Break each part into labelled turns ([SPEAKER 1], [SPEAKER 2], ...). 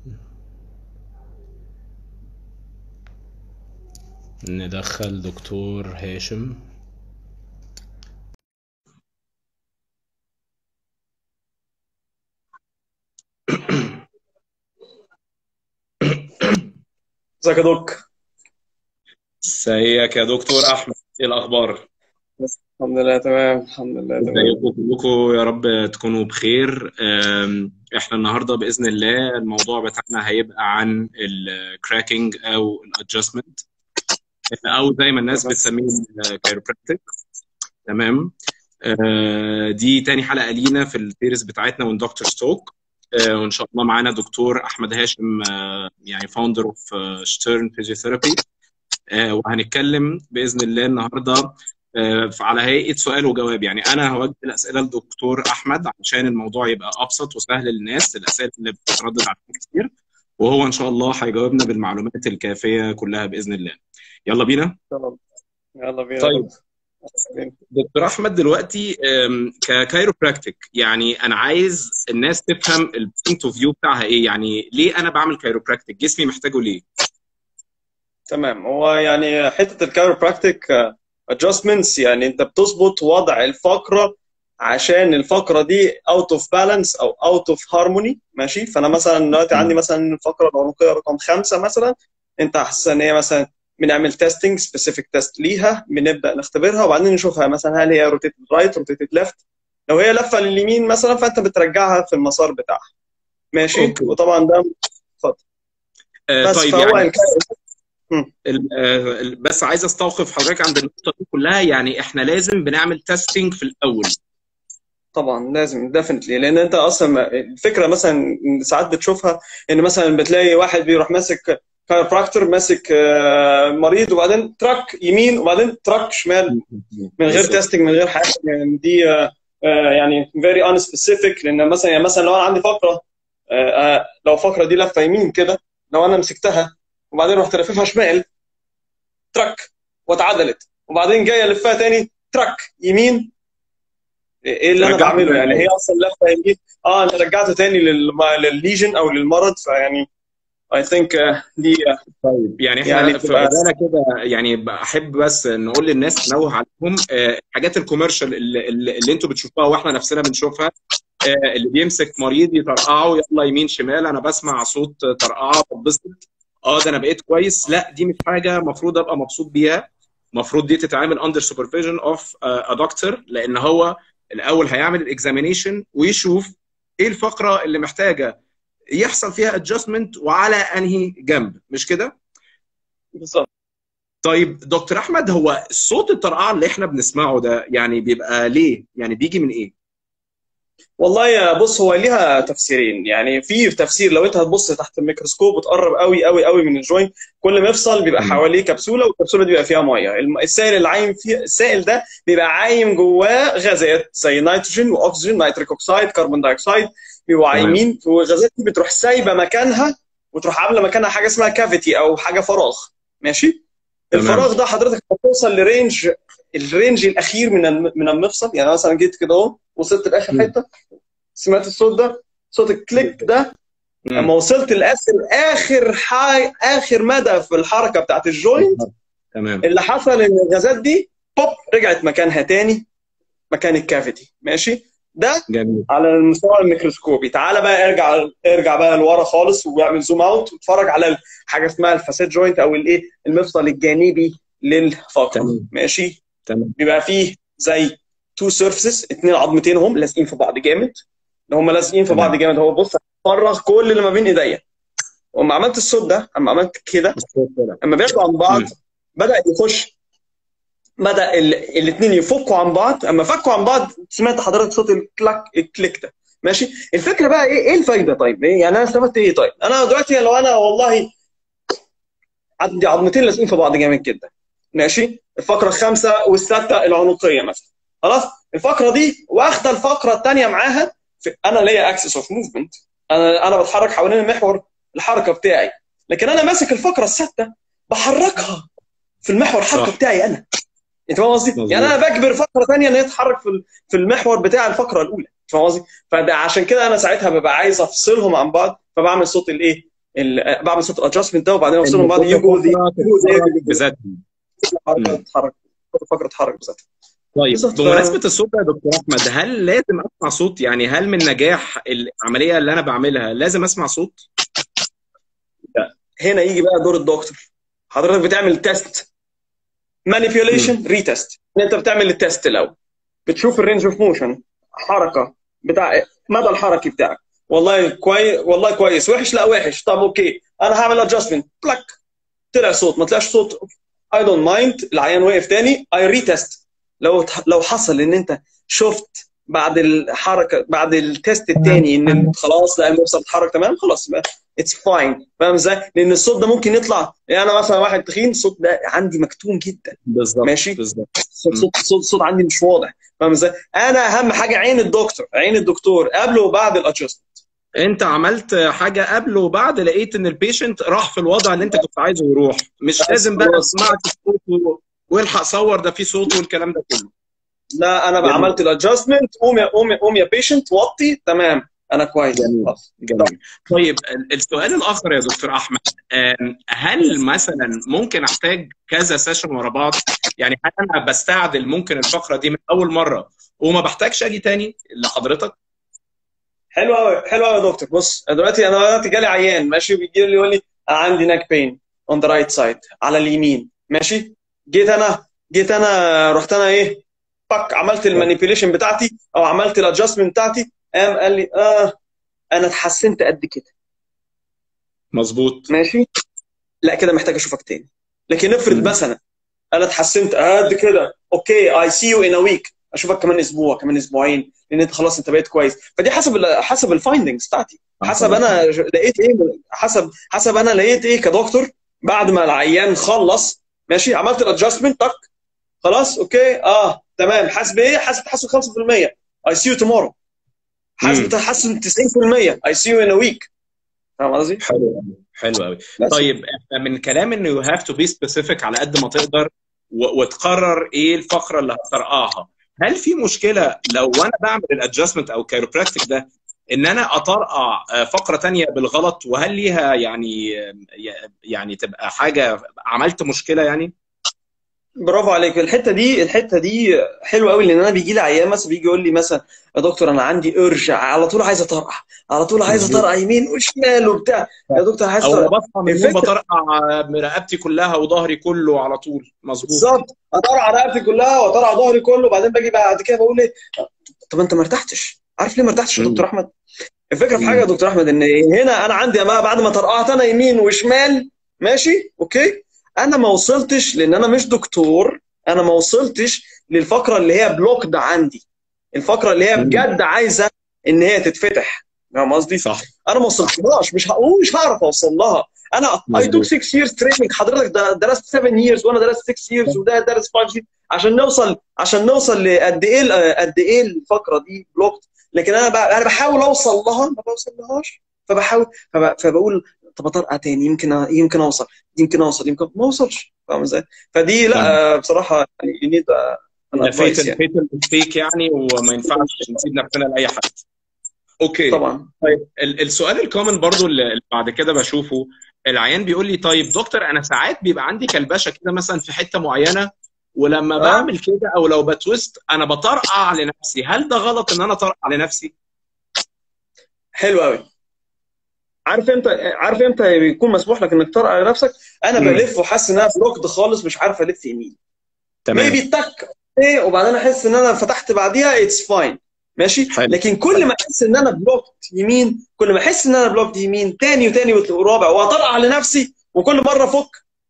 [SPEAKER 1] ندخل دكتور هاشم
[SPEAKER 2] ازيك يا دوك
[SPEAKER 1] ازيك يا دكتور احمد ايه الاخبار
[SPEAKER 2] الحمد لله تمام الحمد لله تمام
[SPEAKER 1] ازيكم كلكم يا رب تكونوا بخير أم، احنا النهارده باذن الله الموضوع بتاعنا هيبقى عن الكراكنج او الادجستمنت او زي ما الناس
[SPEAKER 2] تمام
[SPEAKER 1] بتسميه الكايروبراكتيك تمام آه، دي تاني حلقه لينا في السيريز بتاعتنا من دكتور ستوك آه، وان شاء الله معانا دكتور احمد هاشم آه، يعني فاوندر اوف شتيرن فيزيوثيرابي وهنتكلم باذن الله النهارده آه، على هيئه سؤال وجواب يعني انا هوجه الاسئله للدكتور احمد عشان الموضوع يبقى ابسط وسهل للناس الاسئله اللي بتتردد علينا كتير وهو ان شاء الله هيجاوبنا بالمعلومات الكافيه كلها باذن الله يلا بينا
[SPEAKER 2] تمام يلا بينا يا
[SPEAKER 1] طيب
[SPEAKER 2] دوك يلا بينا.
[SPEAKER 1] دكتور احمد دلوقتي أم، ككايروبراكتيك يعني انا عايز الناس تفهم البوينت اوف فيو بتاعها ايه يعني ليه انا بعمل كايروبراكتيك جسمي محتاجه ليه
[SPEAKER 2] تمام هو يعني حته الكايروبراكتيك ادجستمنتس يعني انت بتظبط وضع الفقره عشان الفقره دي اوت اوف بالانس او اوت اوف هارموني ماشي فانا مثلا دلوقتي عندي مثلا الفقره العنقيه رقم خمسه مثلا انت حاسس ان هي مثلا بنعمل تيستنج سبيسيفيك تيست ليها بنبدا نختبرها وبعدين نشوفها مثلا هل هي روتيتد رايت روتيتد ليفت لو هي لفه لليمين مثلا فانت بترجعها في المسار بتاعها ماشي
[SPEAKER 1] اوكي
[SPEAKER 2] وطبعا ده اتفضل
[SPEAKER 1] آه
[SPEAKER 2] بس
[SPEAKER 1] طيب
[SPEAKER 2] فهو
[SPEAKER 1] يعني
[SPEAKER 2] الكايرو مم.
[SPEAKER 1] ال- آه، ال- بس عايز استوقف حضرتك عند النقطه دي كلها يعني احنا لازم بنعمل تيستنج في الاول
[SPEAKER 2] طبعا لازم ديفنتلي لان انت اصلا الفكره مثلا ساعات بتشوفها ان مثلا بتلاقي واحد بيروح ماسك كايروبراكتور ماسك آه، مريض وبعدين تراك يمين وبعدين تراك شمال من غير
[SPEAKER 1] بالظبط
[SPEAKER 2] تيستنج من غير حاجه يعني دي آه، آه، يعني فيري ان سبيسيفيك لان مثلا يعني مثلا لو انا عندي فقره آه، آه، لو الفقره دي لفه يمين كده لو انا مسكتها وبعدين رحت لففها شمال تراك واتعدلت وبعدين جاي الفها تاني تراك يمين ايه اللي انا
[SPEAKER 1] رجعته
[SPEAKER 2] بعمله
[SPEAKER 1] زي
[SPEAKER 2] يعني هي
[SPEAKER 1] الاول
[SPEAKER 2] اصلا لفه يمين اه انا رجعته تاني للم- للليجن او للمرض فيعني اي ثينك دي آه،
[SPEAKER 1] طيب يعني احنا
[SPEAKER 2] يعني
[SPEAKER 1] في
[SPEAKER 2] بتبقى
[SPEAKER 1] غزاله كده يعني احب بس نقول للناس ننوه عليهم آه، الحاجات الكوميرشال اللي, اللي اللي انتوا بتشوفوها واحنا نفسنا بنشوفها آه، اللي بيمسك مريض يطرقعه يلا يمين شمال انا بسمع صوت طرقعه بتبسط اه ده انا بقيت كويس لا دي مش حاجه المفروض ابقى مبسوط بيها المفروض دي تتعامل اندر سوبرفيجن اوف ا دكتور لان هو الاول هيعمل الاكزامينيشن ويشوف ايه الفقره اللي محتاجه يحصل فيها ادجستمنت وعلى انهي جنب مش كده؟
[SPEAKER 2] بالظبط
[SPEAKER 1] طيب دكتور احمد هو صوت الطرقعه اللي احنا بنسمعه ده يعني بيبقى ليه؟ يعني بيجي من ايه؟
[SPEAKER 2] والله يا بص هو ليها تفسيرين يعني في تفسير لو انت هتبص تحت الميكروسكوب وتقرب قوي قوي قوي من الجوينت كل مفصل بيبقى
[SPEAKER 1] تمام
[SPEAKER 2] حواليه كبسوله والكبسوله دي بيبقى فيها ميه الم- السائل اللي عايم فيه السائل ده بيبقى عايم جواه غازات زي نيتروجين واكسجين نيتريك اوكسيد كربون دايوكسيد بيبقوا
[SPEAKER 1] تمام
[SPEAKER 2] عايمين والغازات دي بتروح سايبه مكانها وتروح عامله مكانها حاجه اسمها كافيتي او حاجه فراغ ماشي الفراغ
[SPEAKER 1] تمام
[SPEAKER 2] ده حضرتك هتوصل لرينج الرينج الاخير من الم- من المفصل يعني مثلا جيت كده اهو وصلت لاخر
[SPEAKER 1] مم.
[SPEAKER 2] حته سمعت الصوت ده صوت الكليك ده لما
[SPEAKER 1] مم.
[SPEAKER 2] وصلت لاخر اخر حاجه اخر مدى في الحركه بتاعت الجوينت
[SPEAKER 1] تمام
[SPEAKER 2] اللي حصل ان الغازات دي بوب رجعت مكانها تاني مكان الكافيتي ماشي ده
[SPEAKER 1] جميل
[SPEAKER 2] على المستوى الميكروسكوبي تعالى بقى ارجع ارجع بقى لورا خالص واعمل زوم اوت واتفرج على حاجه اسمها الفاسيت جوينت او الايه المفصل الجانبي للفقره
[SPEAKER 1] تمام
[SPEAKER 2] ماشي
[SPEAKER 1] تمام
[SPEAKER 2] بيبقى فيه زي تو سيرفيسز اتنين عظمتين هم لازقين في بعض جامد لو هم لازقين في بعض
[SPEAKER 1] تمام
[SPEAKER 2] جامد هو بص فرغ كل اللي ما بين ايديا واما عملت الصوت ده اما عملت كده
[SPEAKER 1] الصوت طلع
[SPEAKER 2] اما بعدوا عن بعض
[SPEAKER 1] مم.
[SPEAKER 2] بدا يخش بدا الاثنين يفكوا عن بعض اما فكوا عن بعض سمعت حضرتك صوت الكلاك الكليك ده ماشي الفكره بقى ايه ايه الفايده طيب ايه يعني انا استفدت ايه طيب انا دلوقتي لو انا والله عندي عظمتين لازقين في بعض جامد جدا ماشي الفقره الخامسه والسادسه العنقيه مثلا خلاص الفقره دي واخده الفقره الثانيه معاها في انا ليا اكسس اوف موفمنت انا انا بتحرك حوالين المحور الحركه بتاعي لكن انا ماسك الفقره السادسه بحركها في المحور الحركه
[SPEAKER 1] صح
[SPEAKER 2] بتاعي انا انت فاهم قصدي؟ يعني
[SPEAKER 1] مظبوط
[SPEAKER 2] انا بجبر فقره ثانيه ان هي تتحرك في ال- في المحور بتاع الفقره الاولى انت فاهم قصدي؟ فده عشان كده انا ساعتها ببقى عايز افصلهم عن بعض فبعمل صوت الايه؟ ال- بعمل صوت الادجستمنت ده وبعدين اوصلهم بعض يجوا دي
[SPEAKER 1] بذاتها
[SPEAKER 2] حركه تتحرك فقره تتحرك بذاتها
[SPEAKER 1] طيب
[SPEAKER 2] بالظبط.
[SPEAKER 1] بمناسبه الصوت ده يا دكتور احمد هل لازم اسمع صوت يعني هل من نجاح العمليه اللي انا بعملها لازم اسمع صوت؟
[SPEAKER 2] هنا يجي بقى دور الدكتور حضرتك بتعمل تيست مانيبيوليشن ريتست انت بتعمل التيست الاول بتشوف الرينج اوف موشن حركه بتاع مدى الحركي بتاعك والله كويس والله كويس وحش لا وحش طب اوكي انا هعمل ادجستمنت بلاك طلع صوت ما طلعش صوت اي دونت مايند العيان وقف تاني اي ريتست لو لو حصل ان انت شفت بعد الحركه بعد التيست الثاني ان خلاص لا المفصل اتحرك تمام خلاص اتس فاين فاهم ازاي؟ لان الصوت ده ممكن يطلع يعني انا مثلا واحد تخين الصوت ده عندي مكتوم جدا
[SPEAKER 1] بالظبط
[SPEAKER 2] ماشي.
[SPEAKER 1] بالظبط
[SPEAKER 2] صوت صوت صوت, صوت عندي مش واضح فاهم ازاي؟ انا اهم حاجه عين الدكتور عين الدكتور قبل وبعد الادجستمنت
[SPEAKER 1] انت عملت حاجه قبل وبعد لقيت ان البيشنت راح في الوضع اللي انت كنت عايزه يروح مش
[SPEAKER 2] بس
[SPEAKER 1] لازم بقى
[SPEAKER 2] خلاص.
[SPEAKER 1] اسمعك الصوت و- والحق صور ده فيه صوت والكلام ده كله
[SPEAKER 2] لا انا بقى
[SPEAKER 1] جميل.
[SPEAKER 2] عملت الادجستمنت قوم يا قوم يا قوم يا بيشنت وطي تمام انا كويس
[SPEAKER 1] جميل.
[SPEAKER 2] خلاص.
[SPEAKER 1] جميل طيب ال- السؤال الاخر يا دكتور احمد آم، هل مثلا ممكن احتاج كذا سيشن ورا بعض يعني هل انا بستعدل ممكن الفقره دي من اول مره وما بحتاجش اجي تاني لحضرتك
[SPEAKER 2] حلو قوي حلو قوي يا دكتور بص دلوقتي انا دلوقتي جالي عيان ماشي بيجي لي يقول لي أنا عندي ناك بين اون ذا رايت سايد على اليمين ماشي جيت انا جيت انا رحت انا ايه فك عملت المانيبيوليشن بتاعتي او عملت الادجستمنت بتاعتي قام قال لي اه انا اتحسنت قد كده
[SPEAKER 1] مظبوط
[SPEAKER 2] ماشي لا كده محتاج اشوفك تاني لكن نفرض
[SPEAKER 1] مم.
[SPEAKER 2] مثلا انا اتحسنت قد كده اوكي اي سي يو ان ا ويك اشوفك كمان اسبوع كمان اسبوعين لان انت خلاص انت بقيت كويس فدي حسب ال حسب الفايندنجز بتاعتي حسب انا ج- لقيت ايه حسب حسب انا لقيت ايه كدكتور بعد ما العيان خلص ماشي عملت الادجستمنت تك خلاص اوكي اه تمام حاسب ايه حاسب تحسن 5% اي سي يو تومورو حاسب
[SPEAKER 1] مم.
[SPEAKER 2] تحسن 90% اي سي يو ان ا ويك فاهم قصدي؟
[SPEAKER 1] حلو قوي حلو قوي
[SPEAKER 2] بس.
[SPEAKER 1] طيب احنا من كلام انه يو هاف تو بي سبيسيفيك على قد ما تقدر و- وتقرر ايه الفقره اللي هترقعها هل في مشكله لو انا بعمل الادجستمنت او الكايروبراكتيك ده ان انا اطرقع آه، فقره تانية بالغلط وهل ليها يعني يعني تبقى حاجه عملت مشكله يعني
[SPEAKER 2] برافو عليك الحته دي الحته دي حلوه قوي لان انا بيجي لي عيان مثلا بيجي يقول لي مثلا يا دكتور انا عندي ارجع على طول عايز اطرقع على طول عايز
[SPEAKER 1] مظبوط.
[SPEAKER 2] اطرقع يمين وشمال وبتاع يا دكتور عايز
[SPEAKER 1] او
[SPEAKER 2] أطرقع.
[SPEAKER 1] بصحى من النوم
[SPEAKER 2] الفكرة-
[SPEAKER 1] بطرقع رقبتي كلها وظهري كله على طول مظبوط
[SPEAKER 2] بالظبط اطرقع رقبتي كلها واطرقع ظهري كله وبعدين باجي بعد كده بقول ايه طب انت ما ارتحتش عارف ليه ما ارتحتش يا
[SPEAKER 1] مم.
[SPEAKER 2] دكتور احمد الفكره في
[SPEAKER 1] مم.
[SPEAKER 2] حاجه يا دكتور احمد ان هنا انا عندي بقى بعد ما طرقعت انا يمين وشمال ماشي اوكي انا ما وصلتش لان انا مش دكتور انا ما وصلتش للفقره اللي هي بلوكد عندي الفقره اللي هي
[SPEAKER 1] مم.
[SPEAKER 2] بجد عايزه ان هي تتفتح فاهم قصدي؟
[SPEAKER 1] صح
[SPEAKER 2] انا ما وصلتلهاش مش هقول مش هعرف اوصل لها انا اي توك
[SPEAKER 1] مظبوط.
[SPEAKER 2] 6 years training حضرتك د- درست 7 years وانا درست 6 years وده درس 5 years عشان نوصل عشان نوصل لقد ايه ال- قد ايه الفقره دي بلوكت لكن انا بقى انا بحاول اوصل لها ما بوصلهاش فبحاول فب- فبقول طب اطرقع تاني يمكن يمكن اوصل يمكن اوصل يمكن ما اوصلش فاهم ازاي؟ فدي لا بصراحه يعني you need a- an advice
[SPEAKER 1] فيتل
[SPEAKER 2] يعني
[SPEAKER 1] فيتل ميستيك يعني وما ينفعش نسيب نفسنا لاي حد اوكي
[SPEAKER 2] طبعا
[SPEAKER 1] طيب ال- السؤال الكومن برضو اللي اللي بعد كده بشوفه العيان بيقول لي طيب دكتور انا ساعات بيبقى عندي كلبشه كده مثلا في حته معينه ولما
[SPEAKER 2] آه.
[SPEAKER 1] بعمل كده او لو بتويست انا بطرقع لنفسي هل ده غلط ان انا اطرقع لنفسي؟
[SPEAKER 2] حلو قوي عارف امتى عارف امتى بيكون مسموح لك انك تطرق على نفسك انا
[SPEAKER 1] مم.
[SPEAKER 2] بلف وحاسس ان انا بلوكد خالص مش عارف الف يمين
[SPEAKER 1] تمام
[SPEAKER 2] ميبي تك ايه وبعدين احس ان انا فتحت بعديها اتس فاين ماشي
[SPEAKER 1] حلو.
[SPEAKER 2] لكن كل ما احس ان انا بلوكت يمين كل ما احس ان انا بلوكت يمين تاني وتاني ورابع واطرقع لنفسي وكل مره افك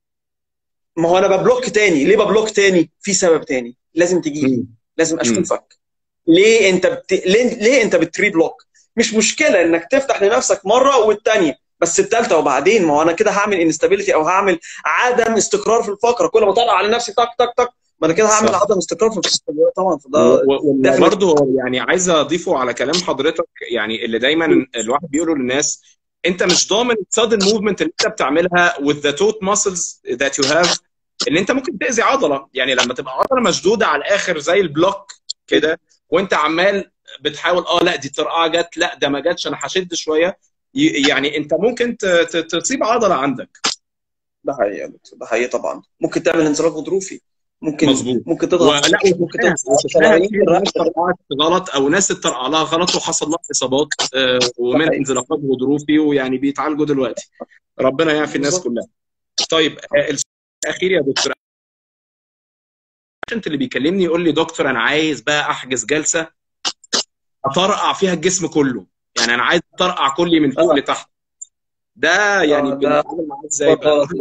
[SPEAKER 2] ما هو انا ببلوك تاني ليه ببلوك تاني في سبب تاني لازم تجي لي
[SPEAKER 1] مم.
[SPEAKER 2] لازم
[SPEAKER 1] مم.
[SPEAKER 2] اشوفك ليه انت بت... ليه... ليه انت بتري بلوك مش مشكله انك تفتح لنفسك مره والتانيه بس الثالثه وبعدين ما هو انا كده هعمل انستابيليتي او هعمل عدم استقرار في الفقره كل ما اطلع على نفسي تك تك تك ما انا كده هعمل
[SPEAKER 1] صح.
[SPEAKER 2] عدم استقرار في الفقره طبعا فده definitely.
[SPEAKER 1] وبرضه يعني عايز اضيفه على كلام حضرتك يعني اللي دايما الواحد بيقوله للناس انت مش ضامن السادن موفمنت اللي انت بتعملها with the toot muscles that you have ان انت ممكن تاذي عضله يعني لما تبقى عضله مشدوده على الاخر زي البلوك كده وانت عمال بتحاول اه لا دي طرقعه جت لا ده ما جاتش انا هشد شويه ي- يعني انت ممكن ت- ت- تصيب عضله عندك
[SPEAKER 2] ده حقيقي يا دكتور ده حقيقي طبعا ممكن تعمل انزلاق غضروفي ممكن
[SPEAKER 1] مظبوط.
[SPEAKER 2] ممكن تضغط
[SPEAKER 1] ولا
[SPEAKER 2] ممكن
[SPEAKER 1] وشفناها
[SPEAKER 2] تضغط
[SPEAKER 1] وشفناها
[SPEAKER 2] شرايين
[SPEAKER 1] كتير
[SPEAKER 2] الرئة.
[SPEAKER 1] ناس طرقعت غلط او ناس اتطرقع لها غلط وحصل لها اصابات آه، ومن
[SPEAKER 2] حقيقي.
[SPEAKER 1] انزلاقات غضروفي ويعني بيتعالجوا دلوقتي ربنا يعافي الناس
[SPEAKER 2] بالظبط.
[SPEAKER 1] كلها طيب آه، السؤال الاخير يا دكتور انت اللي بيكلمني يقول لي دكتور انا عايز بقى احجز جلسه اطرقع فيها الجسم كله يعني انا عايز اطرقع كلي من فوق
[SPEAKER 2] آه.
[SPEAKER 1] لتحت ده يعني
[SPEAKER 2] آه، ده
[SPEAKER 1] بنتعامل معاه ازاي
[SPEAKER 2] أكبر
[SPEAKER 1] بقى
[SPEAKER 2] غلط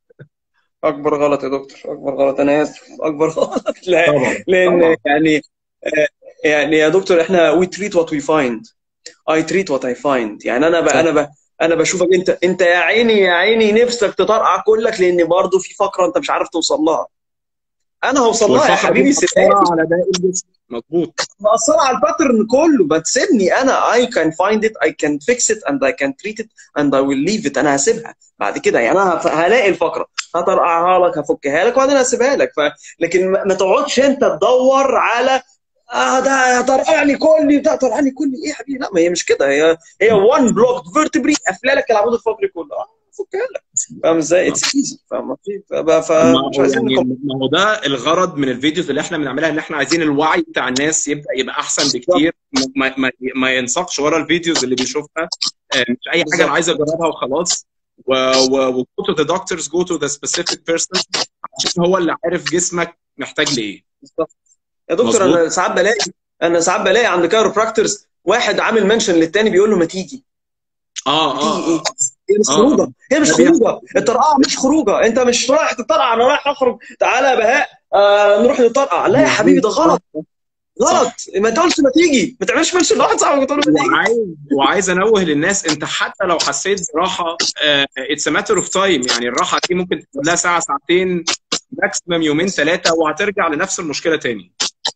[SPEAKER 2] اكبر غلط يا دكتور اكبر غلط انا اسف اكبر غلط لا
[SPEAKER 1] طبعا
[SPEAKER 2] لان
[SPEAKER 1] طبعا.
[SPEAKER 2] يعني آه، يعني يا دكتور احنا we treat what we find I treat what I find يعني انا ب...
[SPEAKER 1] صح.
[SPEAKER 2] انا ب... انا بشوفك انت انت يا عيني يا عيني نفسك تطرقع كلك لان برضه في فقره انت مش عارف توصل لها انا هوصل لها يا
[SPEAKER 1] والفقرة
[SPEAKER 2] حبيبي
[SPEAKER 1] دي
[SPEAKER 2] سيبها
[SPEAKER 1] مأثرة على باقي الجسم مظبوط
[SPEAKER 2] مأثرة على الباترن كله ما تسيبني انا I can find it I can fix it and I can treat it and I will leave it انا هسيبها بعد كده يعني انا هف- هلاقي الفقرة هطرقعها لك هفكها لك وبعدين هسيبها لك ف... لكن ما ما تقعدش انت تدور على اه ده طرقعني كلي ده طرقعني كلي ايه يا حبيبي لا ما هي مش كده هي هي وان بلوك فيرتبري قافله لك العمود الفقري كله اه فكها لك فاهم ازاي؟ اتس ايزي فاهم ف-
[SPEAKER 1] ما
[SPEAKER 2] فمش
[SPEAKER 1] هو
[SPEAKER 2] عايزين
[SPEAKER 1] يعني
[SPEAKER 2] نكبر
[SPEAKER 1] ما هو ده الغرض من الفيديوز اللي احنا بنعملها ان احنا عايزين الوعي بتاع الناس يبدا يبقى احسن بكتير ما, ما, ما ينساقش ورا الفيديوز اللي بيشوفها آه، مش اي حاجه
[SPEAKER 2] بالظبط.
[SPEAKER 1] انا عايز اجربها وخلاص و و و go to the doctors go to the specific person عشان هو اللي عارف جسمك محتاج لايه
[SPEAKER 2] بالظبط. يا دكتور
[SPEAKER 1] مظبوط.
[SPEAKER 2] انا ساعات بلاقي انا ساعات بلاقي عند كايروبراكتورز واحد عامل منشن للتاني بيقول له ما تيجي
[SPEAKER 1] اه
[SPEAKER 2] تيجي
[SPEAKER 1] اه
[SPEAKER 2] ايه؟
[SPEAKER 1] اه
[SPEAKER 2] هي مش
[SPEAKER 1] آه.
[SPEAKER 2] خروجه هي مش
[SPEAKER 1] ده بيحصل.
[SPEAKER 2] خروجه الطرقعه مش خروجه انت مش رايح تطرقع انا رايح اخرج تعالى يا بهاء آه نروح نطرقع لا يا حبيبي ده غلط غلط ما تقولش ما تيجي ما تعملش منشن لواحد صاحبك تقول له ما تيجي
[SPEAKER 1] وعايز وعايز انوه للناس انت حتى لو حسيت براحه اتس ماتر اوف تايم يعني الراحه دي ممكن تاخد لها ساعه ساعتين ماكسيمم يومين ثلاثه وهترجع لنفس المشكله تاني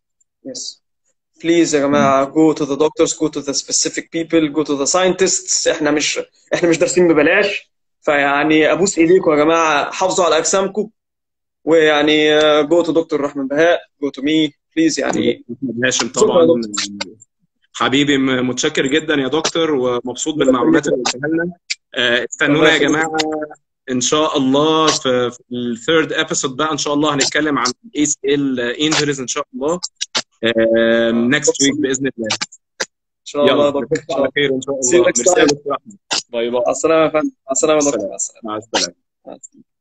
[SPEAKER 2] يس بليز يا جماعه go to the doctors go to the specific people go to the scientists احنا مش احنا مش دارسين ببلاش فيعني ابوس ايديكم يا جماعه حافظوا على اجسامكم ويعني uh, go to دكتور رحمن بهاء go to me بليز يعني
[SPEAKER 1] أحمد هاشم
[SPEAKER 2] شكرا
[SPEAKER 1] طبعا
[SPEAKER 2] يا
[SPEAKER 1] حبيبي م- متشكر جدا يا دكتور ومبسوط بالمعلومات اللي قلتها لنا آه، استنونا يا جماعه ان شاء الله في في الثيرد ابيسود بقى ان شاء الله هنتكلم عن اي سي ال انجريز ان شاء الله نكست ويك باذن الله
[SPEAKER 2] ان شاء الله يا
[SPEAKER 1] يلا
[SPEAKER 2] دكتور ان شاء
[SPEAKER 1] على
[SPEAKER 2] الله
[SPEAKER 1] خير ان شاء
[SPEAKER 2] See you
[SPEAKER 1] الله
[SPEAKER 2] next
[SPEAKER 1] ميرسي يا
[SPEAKER 2] time.
[SPEAKER 1] دكتور احمد باي باي
[SPEAKER 2] مع السلامه يا فندم مع السلامه يا دكتور مع السلامه
[SPEAKER 1] مع السلامه
[SPEAKER 2] مع السلامة.